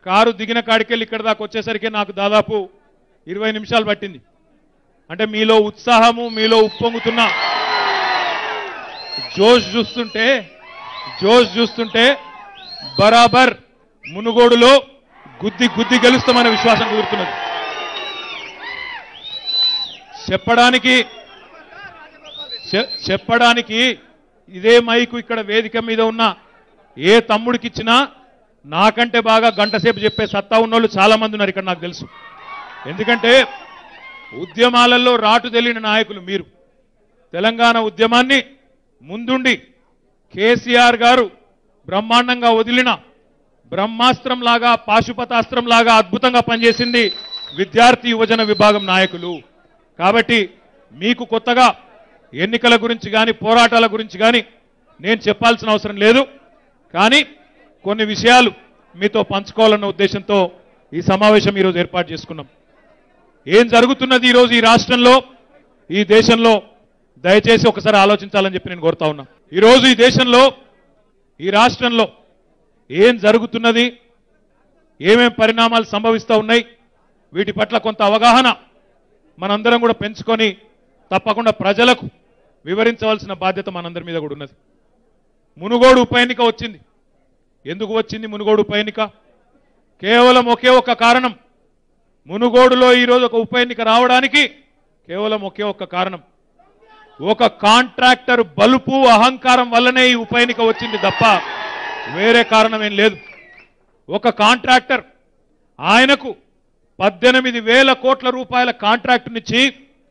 car దిగిన కాడికెళ్ళి ఇక్కడ దాకా వచ్చేసరికి నాకు దాదాపు ఇరవై నిమిషాలు పట్టింది అంటే మీలో ఉత్సాహము మీలో ఉప్పొంగుతున్న జోష్ చూస్తుంటే జోష్ చూస్తుంటే బరాబర్ మునుగోడులో గుద్ది గుద్ది గెలుస్తామనే విశ్వాసం కుదురుతున్నది చెప్పడానికి చె- చెప్పడానికి ఇదే మైకు ఇక్కడ వేదిక మీద ఉన్న ఏ తమ్ముడికి ఇచ్చినా నాకంటే బాగా గంట సేపు చెప్పే సత్తా ఉన్నోళ్ళు చాలా మంది ఉన్నారు ఇక్కడ నాకు తెలుసు ఎందుకంటే ఉద్యమాలలో రాటు తెలియని నాయకులు మీరు తెలంగాణ ఉద్యమాన్ని ముందుండి కేసీఆర్ గారు బ్రహ్మాండంగా వదిలిన బ్రహ్మాస్త్రం లాగా పాశుపతాస్త్రం లాగా అద్భుతంగా పనిచేసింది విద్యార్థి యువజన విభాగం నాయకులు కాబట్టి మీకు కొత్తగా ఎన్నికల గురించి కానీ పోరాటాల గురించి కానీ నేను చెప్పాల్సిన అవసరం లేదు కానీ కొన్ని విషయాలు మీతో పంచుకోవాలన్న ఉద్దేశంతో ఈ సమావేశం ఈరోజు ఏర్పాటు చేసుకున్నాం ఏం జరుగుతున్నది ఈరోజు ఈ రాష్ట్రంలో ఈ దేశంలో దయచేసి ఒకసారి ఆలోచించాలని చెప్పి నేను కోరుతా ఉన్నా ఈరోజు ఈ దేశంలో ఈ రాష్ట్రంలో ఏం జరుగుతున్నది ఏమేం పరిణామాలు సంభవిస్తూ ఉన్నాయి వీటి పట్ల కొంత అవగాహన మనందరం కూడా పెంచుకొని తప్పకుండా ప్రజలకు వివరించవలసిన బాధ్యత మనందరి మీద కూడా ఉన్నది మునుగోడు ఉప ఎన్నిక వచ్చింది ఎందుకు వచ్చింది మునుగోడు ఉప ఎన్నిక కేవలం ఒకే ఒక్క కారణం మునుగోడులో ఈరోజు ఒక ఉప ఎన్నిక రావడానికి కేవలం ఒకే ఒక్క కారణం ఒక కాంట్రాక్టర్ బలుపు అహంకారం వల్లనే ఈ ఉప ఎన్నిక వచ్చింది తప్ప వేరే కారణం ఏం లేదు ఒక కాంట్రాక్టర్ ఆయనకు పద్దెనిమిది వేల కోట్ల రూపాయల కాంట్రాక్టునిచ్చి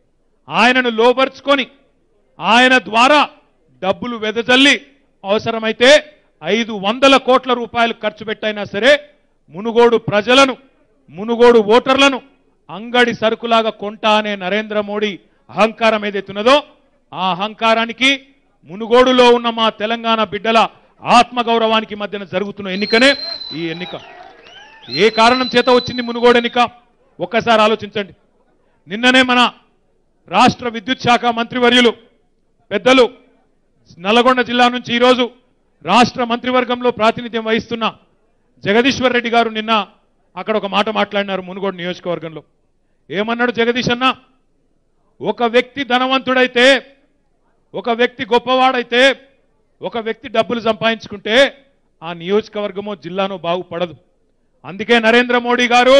ఆయనను లోబర్చుకొని ఆయన ద్వారా డబ్బులు వెదజల్లి అవసరమైతే ఐదు వందల కోట్ల రూపాయలు ఖర్చు పెట్టైనా సరే మునుగోడు ప్రజలను మునుగోడు ఓటర్లను అంగడి సరుకులాగా కొంటా అనే నరేంద్ర మోడీ అహంకారం ఏదైతున్నదో ఆ అహంకారానికి మునుగోడులో ఉన్న మా తెలంగాణ బిడ్డల ఆత్మగౌరవానికి మధ్యన జరుగుతున్న ఎన్నికనే ఈ ఎన్నిక ఏ కారణం చేత వచ్చింది మునుగోడు ఎన్నిక ఒక్కసారి ఆలోచించండి నిన్ననే మన రాష్ట్ర విద్యుత్ శాఖ మంత్రివర్యులు పెద్దలు నల్లగొండ జిల్లా నుంచి ఈరోజు రాష్ట్ర మంత్రివర్గంలో ప్రాతినిధ్యం వహిస్తున్న జగదీశ్వర్ రెడ్డి గారు నిన్న అక్కడ ఒక మాట మాట్లాడినారు మునుగోడు నియోజకవర్గంలో ఏమన్నాడు జగదీష్ అన్న ఒక వ్యక్తి ధనవంతుడైతే ఒక వ్యక్తి గొప్పవాడైతే ఒక వ్యక్తి డబ్బులు సంపాదించుకుంటే ఆ నియోజకవర్గమో జిల్లానో బాగుపడదు అందుకే నరేంద్ర మోడీ గారు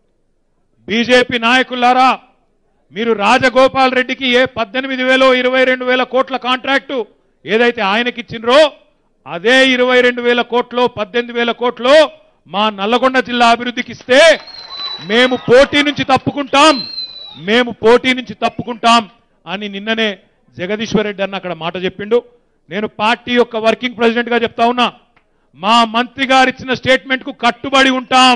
బీజేపీ నాయకులారా మీరు రాజగోపాల్ రెడ్డికి ఏ పద్దెనిమిది వేలో ఇరవై రెండు వేల కోట్ల కాంట్రాక్టు ఏదైతే ఆయనకి ఇచ్చిండ్రో అదే ఇరవై రెండు వేల కోట్లు పద్దెనిమిది వేల కోట్లు మా నల్లగొండ జిల్లా అభివృద్ధికి ఇస్తే మేము పోటీ నుంచి తప్పుకుంటాం మేము పోటీ నుంచి తప్పుకుంటాం అని నిన్ననే జగదీశ్వర్ రెడ్డి అన్న అక్కడ మాట చెప్పిండు నేను పార్టీ యొక్క వర్కింగ్ ప్రెసిడెంట్ గా చెప్తా ఉన్నా మా మంత్రి గారు ఇచ్చిన స్టేట్మెంట్ కు కట్టుబడి ఉంటాం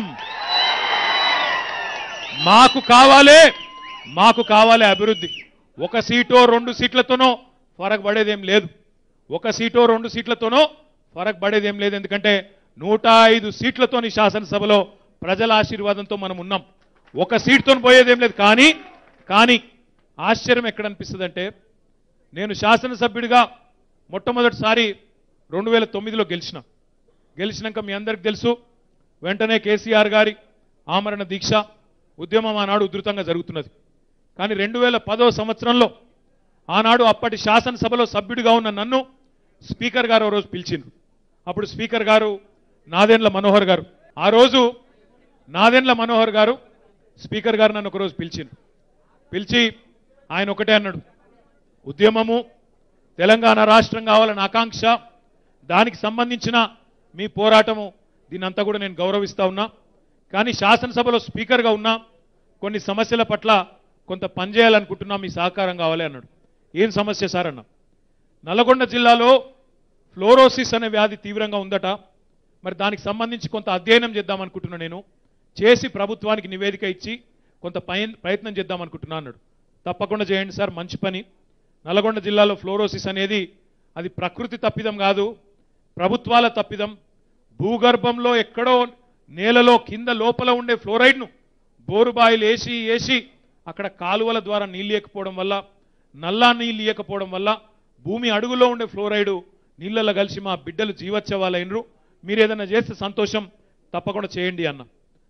మాకు కావాలే మాకు కావాలి అభివృద్ధి ఒక సీటో రెండు సీట్లతోనో ఫరక్ పడేదేం లేదు ఒక సీటో రెండు సీట్లతోనో ఫరక్ పడేదేం లేదు ఎందుకంటే నూట ఐదు సీట్లతోని శాసనసభలో ప్రజల ఆశీర్వాదంతో మనం ఉన్నాం ఒక సీట్తో పోయేదేం లేదు కానీ కానీ ఆశ్చర్యం ఎక్కడ అనిపిస్తుందంటే నేను శాసనసభ్యుడిగా మొట్టమొదటిసారి రెండు వేల తొమ్మిదిలో గెలిచిన గెలిచినాక మీ అందరికి తెలుసు వెంటనే కేసీఆర్ గారి ఆమరణ దీక్ష ఉద్యమం ఆనాడు ఉధృతంగా జరుగుతున్నది కానీ రెండు వేల పదో సంవత్సరంలో ఆనాడు అప్పటి శాసనసభలో సభ్యుడిగా ఉన్న నన్ను స్పీకర్ గారు ఓ రోజు పిలిచిండ్రు అప్పుడు స్పీకర్ గారు నాదెండ్ల మనోహర్ గారు ఆ రోజు నాదెండ్ల మనోహర్ గారు స్పీకర్ గారు నన్ను ఒకరోజు పిలిచిండ్రు పిలిచి ఆయన ఒకటే అన్నాడు ఉద్యమము తెలంగాణ రాష్ట్రం కావాలని ఆకాంక్ష దానికి సంబంధించిన మీ పోరాటము దీనంతా కూడా నేను గౌరవిస్తా ఉన్నా కానీ శాసనసభలో స్పీకర్గా ఉన్నా కొన్ని సమస్యల పట్ల కొంత పనిచేయాలనుకుంటున్నా మీ సహకారం కావాలి అన్నాడు ఏం సమస్య సార్ అన్న నల్లగొండ జిల్లాలో ఫ్లోరోసిస్ అనే వ్యాధి తీవ్రంగా ఉందట మరి దానికి సంబంధించి కొంత అధ్యయనం చేద్దామనుకుంటున్నా నేను చేసి ప్రభుత్వానికి నివేదిక ఇచ్చి కొంత పయ- ప్రయత్నం చేద్దామనుకుంటున్నా అన్నాడు తప్పకుండా చేయండి సార్ మంచి పని నల్గొండ జిల్లాలో ఫ్లోరోసిస్ అనేది అది ప్రకృతి తప్పిదం కాదు ప్రభుత్వాల తప్పిదం భూగర్భంలో ఎక్కడో నేలలో కింద లోపల ఉండే ఫ్లోరైడ్ను బోరుబాయిలు వేసి వేసి అక్కడ కాలువల ద్వారా నీళ్ళు ఇయకపోవడం వల్ల నల్లా నీళ్ళు ఇయకపోవడం వల్ల భూమి అడుగులో ఉండే ఫ్లోరైడు నీళ్ళల్లో కలిసి మా బిడ్డలు జీవోత్సవాలైనరు మీరు ఏదైనా చేస్తే సంతోషం తప్పకుండా చేయండి అన్న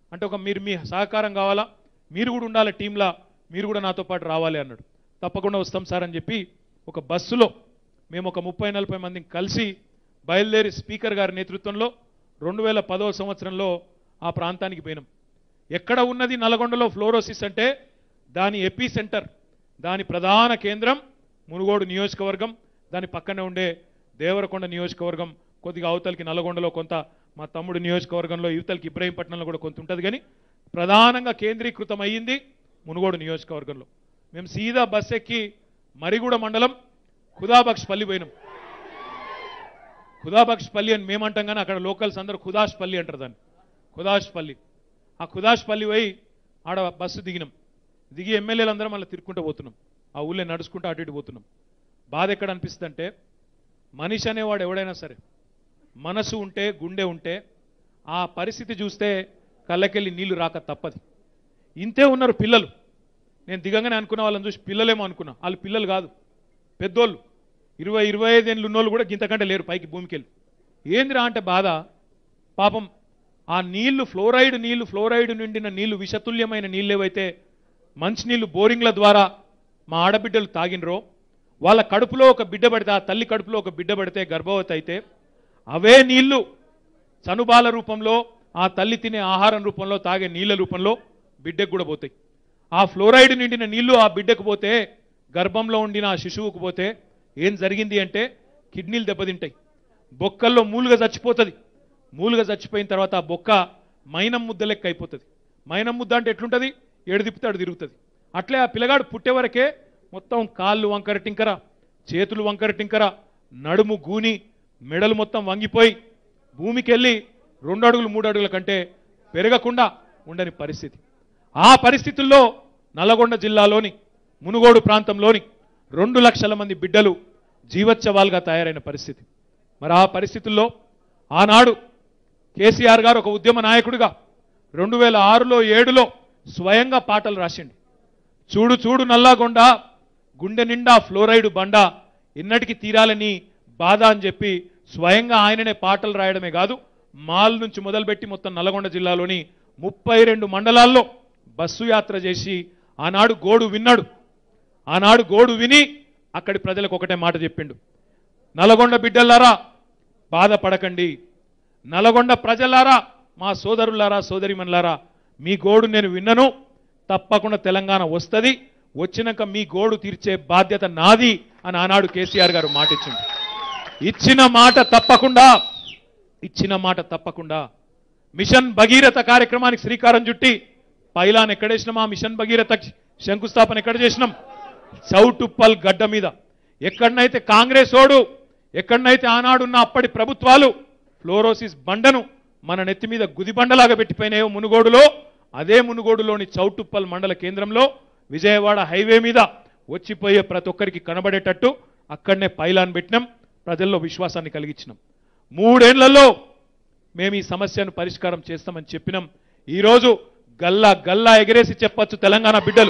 అంటే ఒక మీరు మీ సహకారం కావాలా మీరు కూడా ఉండాలి టీంలా మీరు కూడా నాతో పాటు రావాలి అన్నాడు తప్పకుండా వస్తాం సార్ అని చెప్పి ఒక బస్సులో మేము ఒక ముప్పై నలభై మందిని కలిసి బయలుదేరి స్పీకర్ గారి నేతృత్వంలో రెండు వేల పదవ సంవత్సరంలో ఆ ప్రాంతానికి పోయినాం ఎక్కడ ఉన్నది నల్గొండలో ఫ్లోరోసిస్ అంటే దాని ఎపీ సెంటర్ దాని ప్రధాన కేంద్రం మునుగోడు నియోజకవర్గం దాని పక్కనే ఉండే దేవరకొండ నియోజకవర్గం కొద్దిగా అవతలికి నల్గొండలో కొంత మా తమ్ముడు నియోజకవర్గంలో యువతలకి ఇబ్రహీంపట్నంలో కూడా కొంత ఉంటుంది కానీ ప్రధానంగా కేంద్రీకృతం అయ్యింది మునుగోడు నియోజకవర్గంలో మేము సీదా బస్ ఎక్కి మరిగూడ మండలం ఖుదాబక్ష్ పల్లి పోయినాం ఖుదాబక్ష్ పల్లి అని మేమంటాం కానీ అక్కడ లోకల్స్ అందరూ ఖుదాష్ పల్లి అంటారు దాన్ని ఖుదాష్ పల్లి ఆ ఖుదాష్ పల్లి పోయి ఆడ బస్సు దిగినాం దిగి ఎమ్మెల్యేలు అందరం మళ్ళీ తిరుక్కుంటూ పోతున్నాం ఆ ఊళ్ళో నడుచుకుంటూ అటు ఇటు పోతున్నాం బాధ ఎక్కడ అనిపిస్తుంది అంటే మనిషి అనేవాడు ఎవడైనా సరే మనసు ఉంటే గుండె ఉంటే ఆ పరిస్థితి చూస్తే కళ్ళకెళ్ళి నీళ్లు రాక తప్పది ఇంతే ఉన్నారు పిల్లలు నేను దిగంగానే అనుకున్న వాళ్ళని చూసి పిల్లలేమో అనుకున్నా వాళ్ళు పిల్లలు కాదు పెద్దోళ్ళు ఇరవై ఇరవై ఐదు ఏళ్ళు ఉన్నోళ్ళు కూడా గింతకంటే లేరు పైకి భూమికి వెళ్ళి ఏందిరా అంటే బాధ పాపం ఆ నీళ్లు ఫ్లోరైడ్ నీళ్లు ఫ్లోరైడ్ నిండిన నీళ్లు విషతుల్యమైన నీళ్ళు ఏవైతే మంచినీళ్లు బోరింగ్ల ద్వారా మా ఆడబిడ్డలు తాగినరో వాళ్ళ కడుపులో ఒక బిడ్డ పడితే ఆ తల్లి కడుపులో ఒక బిడ్డ పడితే గర్భవతి అయితే అవే నీళ్లు చనుబాల రూపంలో ఆ తల్లి తినే ఆహారం రూపంలో తాగే నీళ్ల రూపంలో బిడ్డకు కూడా పోతాయి ఆ ఫ్లోరైడ్ నిండిన నీళ్లు ఆ బిడ్డకు పోతే గర్భంలో ఉండిన ఆ శిశువుకు పోతే ఏం జరిగింది అంటే కిడ్నీలు దెబ్బతింటాయి బొక్కల్లో మూలుగా చచ్చిపోతుంది మూలుగా చచ్చిపోయిన తర్వాత ఆ బొక్క మైనం ముద్ద లెక్క అయిపోతుంది మైనం ముద్ద అంటే ఎట్లుంటుంది ఏడు తిప్పుతాడు తిరుగుతుంది అట్లే ఆ పిల్లగాడు పుట్టే వరకే మొత్తం కాళ్ళు వంకర టింకర చేతులు వంకర టింకర నడుము గూని మెడలు మొత్తం వంగిపోయి భూమికి వెళ్ళి రెండు అడుగులు మూడు అడుగుల కంటే పెరగకుండా ఉండని పరిస్థితి ఆ పరిస్థితుల్లో నల్లగొండ జిల్లాలోని మునుగోడు ప్రాంతంలోని రెండు లక్షల మంది బిడ్డలు జీవోత్సవాలుగా తయారైన పరిస్థితి మరి ఆ పరిస్థితుల్లో ఆనాడు కేసీఆర్ గారు ఒక ఉద్యమ నాయకుడిగా రెండు వేల ఆరులో ఏడులో స్వయంగా పాటలు రాసిండు చూడు చూడు నల్లాగొండ గుండె నిండా ఫ్లోరైడ్ బండ ఎన్నటికి తీరాలని బాధ అని చెప్పి స్వయంగా ఆయననే పాటలు రాయడమే కాదు మాల్ నుంచి మొదలుపెట్టి మొత్తం నల్గొండ జిల్లాలోని ముప్పై రెండు మండలాల్లో బస్సు యాత్ర చేసి ఆనాడు గోడు విన్నాడు ఆనాడు గోడు విని అక్కడి ప్రజలకు ఒకటే మాట చెప్పిండు నల్గొండ బిడ్డలారా బాధపడకండి నల్గొండ ప్రజలారా మా సోదరులారా సోదరిమన్లారా మీ గోడు నేను విన్నను తప్పకుండా తెలంగాణ వస్తుంది వచ్చినాక మీ గోడు తీర్చే బాధ్యత నాది అని ఆనాడు కేసీఆర్ గారు మాట ఇచ్చింది ఇచ్చిన మాట తప్పకుండా ఇచ్చిన మాట తప్పకుండా మిషన్ భగీరథ కార్యక్రమానికి శ్రీకారం చుట్టి పైలాన్ ఎక్కడేసినాం ఆ మిషన్ భగీరథ శంకుస్థాపన ఎక్కడ చేసినాం చౌటుప్పల్ గడ్డ మీద ఎక్కడనైతే కాంగ్రెస్ ఓడు ఎక్కడనైతే ఆనాడున్న అప్పటి ప్రభుత్వాలు ఫ్లోరోసిస్ బండను మన నెత్తి మీద గుదిబండలాగా పెట్టిపోయినాయో మునుగోడులో అదే మునుగోడులోని చౌటుప్పల్ మండల కేంద్రంలో విజయవాడ హైవే మీద వచ్చిపోయే ప్రతి ఒక్కరికి కనబడేటట్టు అక్కడనే పైలాన్ పెట్టినాం ప్రజల్లో విశ్వాసాన్ని కలిగించినాం మూడేళ్లలో మేము ఈ సమస్యను పరిష్కారం చేస్తామని చెప్పినాం ఈరోజు గల్లా గల్లా ఎగరేసి చెప్పొచ్చు తెలంగాణ బిడ్డలు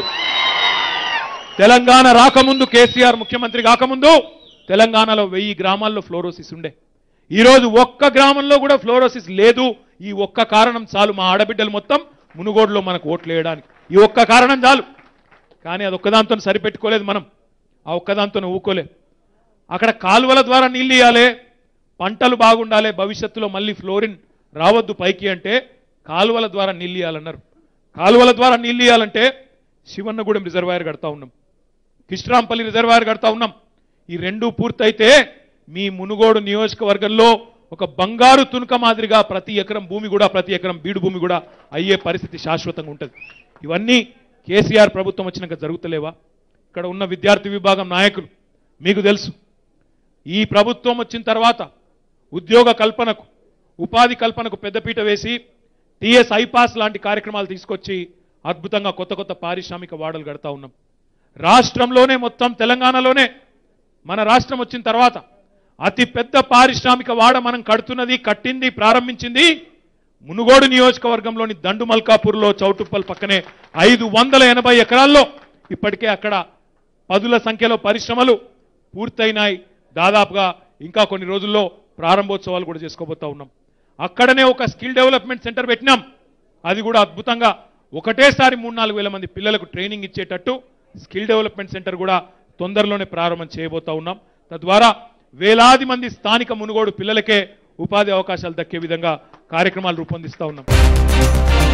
తెలంగాణ రాకముందు కేసీఆర్ ముఖ్యమంత్రి కాకముందు తెలంగాణలో వెయ్యి గ్రామాల్లో ఫ్లోరోసిస్ ఉండే ఈరోజు ఒక్క గ్రామంలో కూడా ఫ్లోరోసిస్ లేదు ఈ ఒక్క కారణం చాలు మా ఆడబిడ్డలు మొత్తం మునుగోడులో మనకు ఓట్లు వేయడానికి ఈ ఒక్క కారణం చాలు కానీ అది ఒక్కదాంతో సరిపెట్టుకోలేదు మనం ఆ ఒక్కదాంతో ఊకోలేదు అక్కడ కాలువల ద్వారా నీళ్ళు ఇవ్వాలి పంటలు బాగుండాలి భవిష్యత్తులో మళ్ళీ ఫ్లోరిన్ రావద్దు పైకి అంటే కాలువల ద్వారా నీళ్ళు ఇవ్వాలన్నారు కాలువల ద్వారా నీళ్ళు ఇవ్వాలంటే శివన్నగూడెం రిజర్వాయర్ కడతా ఉన్నాం కిష్ట్రాంపల్లి రిజర్వాయర్ కడతా ఉన్నాం ఈ రెండు పూర్తయితే మీ మునుగోడు నియోజకవర్గంలో ఒక బంగారు తునుక మాదిరిగా ప్రతి ఎకరం భూమి కూడా ప్రతి ఎకరం బీడు భూమి కూడా అయ్యే పరిస్థితి శాశ్వతంగా ఉంటుంది ఇవన్నీ కేసీఆర్ ప్రభుత్వం వచ్చినాక జరుగుతలేవా ఇక్కడ ఉన్న విద్యార్థి విభాగం నాయకులు మీకు తెలుసు ఈ ప్రభుత్వం వచ్చిన తర్వాత ఉద్యోగ కల్పనకు ఉపాధి కల్పనకు పెద్దపీట వేసి టీఎస్ ఐపాస్ లాంటి కార్యక్రమాలు తీసుకొచ్చి అద్భుతంగా కొత్త కొత్త పారిశ్రామిక వాడలు కడతా ఉన్నాం రాష్ట్రంలోనే మొత్తం తెలంగాణలోనే మన రాష్ట్రం వచ్చిన తర్వాత అతి పెద్ద పారిశ్రామిక వాడ మనం కడుతున్నది కట్టింది ప్రారంభించింది మునుగోడు నియోజకవర్గంలోని దండు మల్కాపూర్లో చౌటుప్పల్ పక్కనే ఐదు వందల ఎనభై ఎకరాల్లో ఇప్పటికే అక్కడ పదుల సంఖ్యలో పరిశ్రమలు పూర్తయినాయి దాదాపుగా ఇంకా కొన్ని రోజుల్లో ప్రారంభోత్సవాలు కూడా చేసుకోబోతా ఉన్నాం అక్కడనే ఒక స్కిల్ డెవలప్మెంట్ సెంటర్ పెట్టినాం అది కూడా అద్భుతంగా ఒకటేసారి మూడు నాలుగు వేల మంది పిల్లలకు ట్రైనింగ్ ఇచ్చేటట్టు స్కిల్ డెవలప్మెంట్ సెంటర్ కూడా తొందరలోనే ప్రారంభం చేయబోతా ఉన్నాం తద్వారా వేలాది మంది స్థానిక మునుగోడు పిల్లలకే ఉపాధి అవకాశాలు దక్కే విధంగా కార్యక్రమాలు రూపొందిస్తా ఉన్నాం